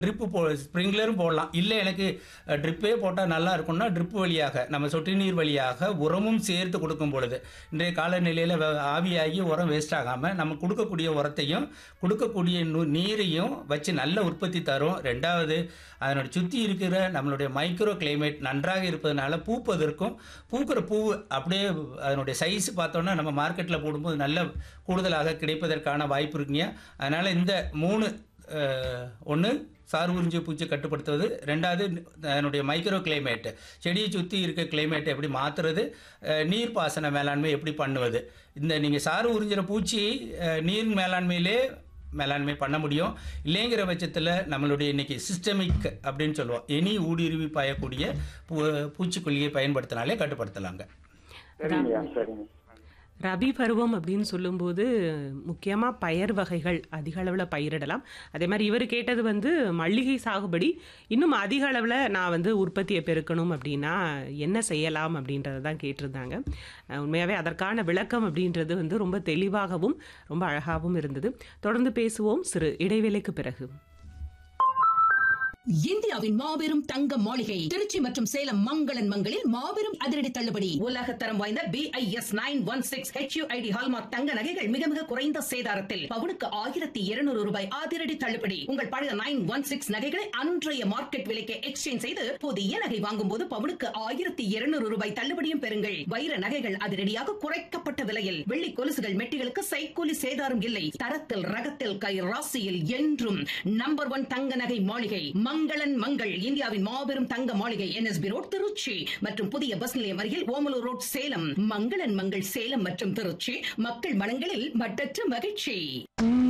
trip போ ஸ்ப்ரிங்க்லரும் போடலாம் இல்லை எனக்கு ட்ரிப்பே போட்டால் நல்லா இருக்கும்னா ட்ரிப் வழியாக நம்ம சொட்டு நீர் வழியாக உரமும் சேர்த்து கொடுக்கும் பொழுது இன்றைய காலநிலையில் ஆவியாகி உரம் வேஸ்ட் ஆகாமல் நம்ம கொடுக்கக்கூடிய உரத்தையும் கொடுக்கக்கூடிய நு- நீரையும் வச்சு நல்ல உற்பத்தி தரும் ரெண்டாவது அதனோட சுற்றி இருக்கிற நம்மளுடைய மைக்ரோ கிளைமேட் நன்றாக இருப்பதனால பூப்பதற்கும் பூக்கிற பூ அப்படியே அதனுடைய சைஸ் பார்த்தோன்னா நம்ம மார்க்கெட்டில் போடும்போது நல்ல கூடுதலாக கிடைப்பதற்கான வாய்ப்பு இருக்குங்க அதனால் இந்த மூணு ஒன்று சார் உறிஞ்சி பூச்சி கட்டுப்படுத்துவது ரெண்டாவது அதனுடைய மைக்ரோ கிளைமேட் செடியை சுற்றி இருக்க கிளைமேட்டை எப்படி மாற்றுறது நீர் பாசன மேலாண்மை எப்படி பண்ணுவது இந்த நீங்கள் சாறு உறிஞ்சிற பூச்சி அஹ், நீர் மேலாண்மையிலே மேலாண்மை பண்ண முடியும் இல்லைங்கிற பட்சத்தில் நம்மளுடைய இன்னைக்கு சிஸ்டமிக் அப்படின்னு சொல்லுவோம் எனி ஊடுருவி பாயக்கூடிய பூ பூச்சிக்கொல்லியை பயன்படுத்தினாலே கட்டுப்படுத்தலாங்க சரிங்கய்யா சரிங்க ரபி பருவம் அப்படின்னு சொல்லும்போது முக்கியமாக பயிர் வகைகள் அதிக அளவில் பயிரிடலாம் அதே மாதிரி இவர் கேட்டது வந்து மல்லிகை சாகுபடி இன்னும் அதிக அளவில் நான் வந்து உற்பத்தியை பெருக்கணும் அப்படின்னா என்ன செய்யலாம் அப்படின்றத தான் கேட்டிருந்தாங்க அஹ் உண்மையாகவே அதற்கான விளக்கம் அப்படின்றது வந்து ரொம்ப தெளிவாகவும் ரொம்ப அழகாகவும் இருந்தது தொடர்ந்து பேசுவோம் சிறு இடைவேளைக்கு பிறகு இந்தியாவின் மாபெரும் தங்க மாளிகை திருச்சி மற்றும் சேலம் மங்களன் மங்களில் மாபெரும் அதிரடி தள்ளுபடி உலக தரம் வாய்ந்த B I S nine one six HUID hallmark தங்க நகைகள் மிக மிக குறைந்த சேதாரத்தில் பவுனுக்கு ஆயிரத்தி இருநூறு ரூபாய் அதிரடி தள்ளுபடி உங்கள் பழைய நைன் ஒன் சிக்ஸ் நகைகளை அன்றைய மார்க்கெட் விலைக்கு எக்ஸ்சேஞ்ச் செய்து புதிய நகை வாங்கும் போது பவுனுக்கு ஆயிரத்தி இருநூறு ரூபாய் தள்ளுபடியும் பெறுங்கள் வைர நகைகள் அதிரடியாக குறைக்கப்பட்ட விலையில் வெள்ளி கொலுசுகள் மெட்டிகளுக்கு சைக்கூலி சேதாரம் இல்லை தரத்தில் ரகத்தில் கை ராசியில் என்றும் நம்பர் ஒன் தங்க நகை மாளிகை மங்களன் மங்கள் இந்தியாவின் மாபெரும் தங்க மாளிகை என்எஸ்பி ரோட் திருச்சி மற்றும் புதிய பஸ் நிலையம் அருகில் ஓமலூர் ரோட் சேலம் மங்களன் மங்கள் சேலம் மற்றும் திருச்சி மக்கள் மனங்களில் மட்டற்ற மகிழ்ச்சி